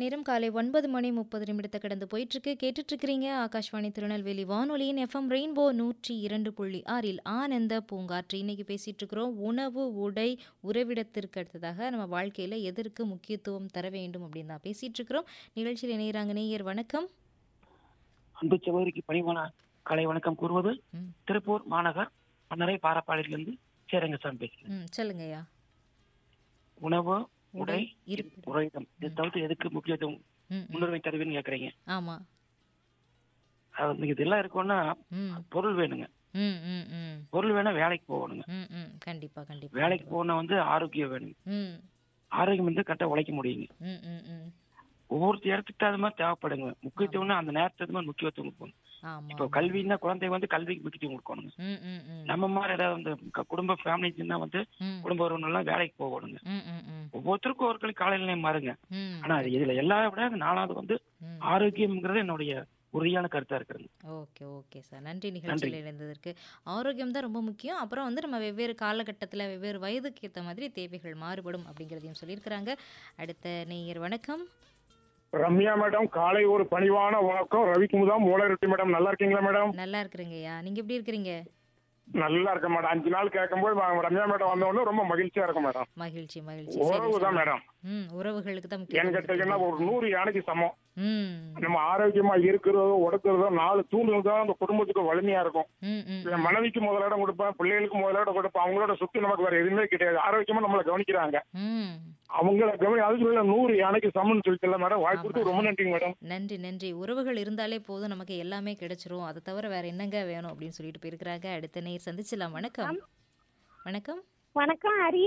நேரம் காலை ஒன்பது மணி முப்பது நிமிடத்தை கடந்து போயிட்டுருக்கு கேட்டுட்ருக்கிறீங்க ஆகாஷ்வாணி திருநெல்வேலி வானொலியின் எஃப்எம் ரெயின்போ நூற்றி இரண்டு புள்ளி ஆறில் ஆனந்த பூங்காற்று இன்னைக்கு பேசிகிட்டு இருக்கிறோம் உணவு உடை உறவிடத்திற்கு அடுத்ததாக நம்ம வாழ்க்கையில் எதற்கு முக்கியத்துவம் தர வேண்டும் அப்படின்னு தான் பேசிகிட்டு இருக்கிறோம் நிகழ்ச்சியில் இணைகிறாங்க நேயர் வணக்கம் அன்பு சகோதரிக்கு பணிவான கலை வணக்கம் கூறுவது ம். திருப்பூர் மாநகர் பன்னரை பாரப்பாளையிலிருந்து சேரங்கசாமி பேசுகிறேன் ம் சொல்லுங்கய்யா உணவு உடை உடை இருப்பிடம் உறைவிடம் இது தவிர்த்து எதுக்கு முக்கியத்துவம் ம் ம் முன்னுரிமை தருவீன்னு கேக்குறீங்க ஆமாம் அது நீங்க இதெல்லாம் இருக்கும்னா ம் பொருள் வேணுங்க ம் ம் ம் பொருள் வேணா வேலைக்கு போகணுங்க ம் ம் கண்டிப்பாக கண்டிப்பாக வேலைக்கு போகணும் வந்து ஆரோக்கியம் வேணுங்க ம் ஆரோக்கியம் வந்து கரெக்டாக உழைக்க முடியுங்க ம் ம் ம் ஒவ்வொரு இடத்துக்கு தகுந்த மாதிரி தேவைப்படுங்க முக்கியத்துவம்னா அந்த நேரத்துக்கு மாதிரி முக்கியத்துவம் கொடுக்கணும் இப்போ ஆமாம் கல்வின்னா குழந்தை வந்து கல்விக்கு முக்கியத்துவம் கொடுக்கணுங்க ம் ம் ம் நம்ம மாதிரி ஏதாவது வந்து க- குடும்ப ஃபேமிலிஸ்னா வந்து ம் குடும்ப உறவினர்லாம் வேலைக்கு போகணுங்க ம் ம் ம் ஒவ்வொருத்தருக்கும் ஒரு களி காலையில மாறுங்க ம் ஆனா அது இதுல எல்லாரை விட நாலாவது வந்து ம். ஆரோக்கியம்ங்கிறது என்னுடைய உறுதியான கருத்தா இருக்குதுங்க ஓகே ஓகே சார் நன்றி நிகழ்ச்சியில் இணைந்ததற்கு ஆரோக்கியம் தான் ரொம்ப முக்கியம் அப்புறம் வந்து நம்ம வெவ்வேறு காலகட்டத்தில் வெவ்வேறு வயதுக்கு ஏற்ற மாதிரி தேவைகள் மாறுபடும் அப்படிங்கிறதையும் சொல்லியிருக்கிறாங்க அடுத்த நேயர் வணக்கம் ரம்யா மேடம் காலை ஒரு பணிவான வணக்கம் ரவிக்குமுதா மூளைரொட்டி மேடம் நல்லா இருக்கீங்களா மேடம் நல்லா இருக்கிறேங்கய்யா நீங்கள் எப்படி இருக்கிறீங்க நல்லா இருக்கேன் மேடம் அஞ்சு நாள் கேட்கும்போது ம- ரம்யா மேடம் வந்த உடனே ரொம்ப மகிழ்ச்சியா இருக்கும் மேடம் மகிழ்ச்சி மகிழ்ச்சி சரி, உறவு தான் சரி. மேடம் ம் உறவுகளுக்கு தான் ஏன்னு முக்கியம் கேட்டீங்கன்னா ஒரு நூறு யானைக்கு சமம் ம் நம்ம ஆரோக்கியமா இருக்கிறதோ உடக்கிறதோ நாலு தூண்கள் தான் அந்த குடும்பத்துக்கு வலிமையா இருக்கும் ம் ம் என் மனைவிக்கு முதலிடம் கொடுப்பேன் பிள்ளைகளுக்கு முதலிடம் கொடுப்பேன் அவங்களோட சுத்தி நமக்கு வேற எதுவுமே கிடையாது ஆரோக்கியமா நம்மளை கவனிக்கிறாங்க ம் அவங்கள கவனி அதுக்கு மேல நூறு யானைக்கு சமம்னு சொல்லிட்டு மேடம் வாய்ப்பு கொடுத்து ரொம்ப நன்றிங்க மேடம் நன்றி நன்றி உறவுகள் இருந்தாலே போதும் நமக்கு எல்லாமே கிடைச்சிரும் அதை தவிர வேற என்னங்க வேணும் அப்படின்னு சொல்லிட்டு போயிருக்கிறாங்க அடுத்த நேர் சந்திச்சிடலாம் வணக்கம் வணக்கம் வணக்கம் அரிய